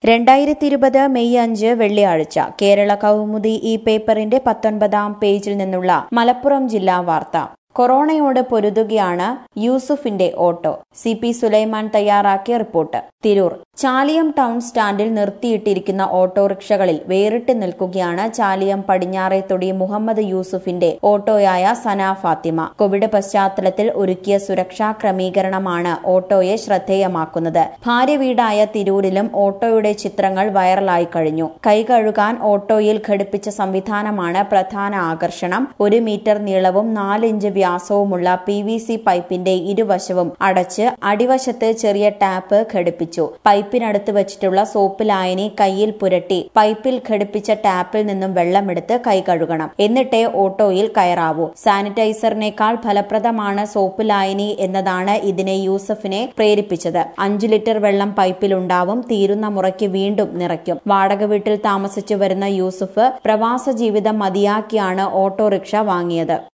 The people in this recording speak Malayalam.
രണ്ടായിരത്തി ഇരുപത് മെയ് അഞ്ച് വെള്ളിയാഴ്ച കേരള കൗമുദി ഈ പേപ്പറിന്റെ പത്തൊൻപതാം പേജിൽ നിന്നുള്ള മലപ്പുറം ജില്ലാ വാർത്ത കൊറോണയോട് പൊരുതുകയാണ് യൂസുഫിന്റെ ഓട്ടോ സി പി സുലൈമാൻ തയ്യാറാക്കിയ റിപ്പോർട്ട് തിരൂർ ചാലിയം ടൗൺ സ്റ്റാൻഡിൽ നിർത്തിയിട്ടിരിക്കുന്ന ഓട്ടോറിക്ഷകളിൽ വേറിട്ട് നിൽക്കുകയാണ് ചാലിയം പടിഞ്ഞാറേത്തൊടി മുഹമ്മദ് യൂസുഫിന്റെ ഓട്ടോയായ സന ഫാത്തിമ കോവിഡ് പശ്ചാത്തലത്തിൽ ഒരുക്കിയ സുരക്ഷാ ക്രമീകരണമാണ് ഓട്ടോയെ ശ്രദ്ധേയമാക്കുന്നത് ഭാര്യ വീടായ തിരൂരിലും ഓട്ടോയുടെ ചിത്രങ്ങൾ വൈറലായി കഴിഞ്ഞു കൈ കഴുകാൻ ഓട്ടോയിൽ ഘടിപ്പിച്ച സംവിധാനമാണ് പ്രധാന ആകർഷണം ഒരു മീറ്റർ നീളവും നാല് ഇഞ്ച് വ്യാസവുമുള്ള പി വി സി പൈപ്പിന്റെ ഇരുവശവും അടച്ച് അടിവശത്ത് ചെറിയ ടാപ്പ് ഘടിപ്പിച്ചു പൈപ്പിനടുത്ത് വെച്ചിട്ടുള്ള സോപ്പ് ലായനി കയ്യിൽ പുരട്ടി പൈപ്പിൽ ഘടിപ്പിച്ച ടാപ്പിൽ നിന്നും വെള്ളമെടുത്ത് കൈ കഴുകണം എന്നിട്ടേ ഓട്ടോയിൽ കയറാവൂ സാനിറ്റൈസറിനേക്കാൾ ഫലപ്രദമാണ് സോപ്പ് ലായനി എന്നതാണ് ഇതിനെ യൂസഫിനെ പ്രേരിപ്പിച്ചത് അഞ്ചു ലിറ്റർ വെള്ളം പൈപ്പിലുണ്ടാവും തീരുന്ന മുറയ്ക്ക് വീണ്ടും നിറയ്ക്കും വാടക വീട്ടിൽ താമസിച്ചു വരുന്ന യൂസുഫ് പ്രവാസ ജീവിതം മതിയാക്കിയാണ് ഓട്ടോറിക്ഷ വാങ്ങിയത്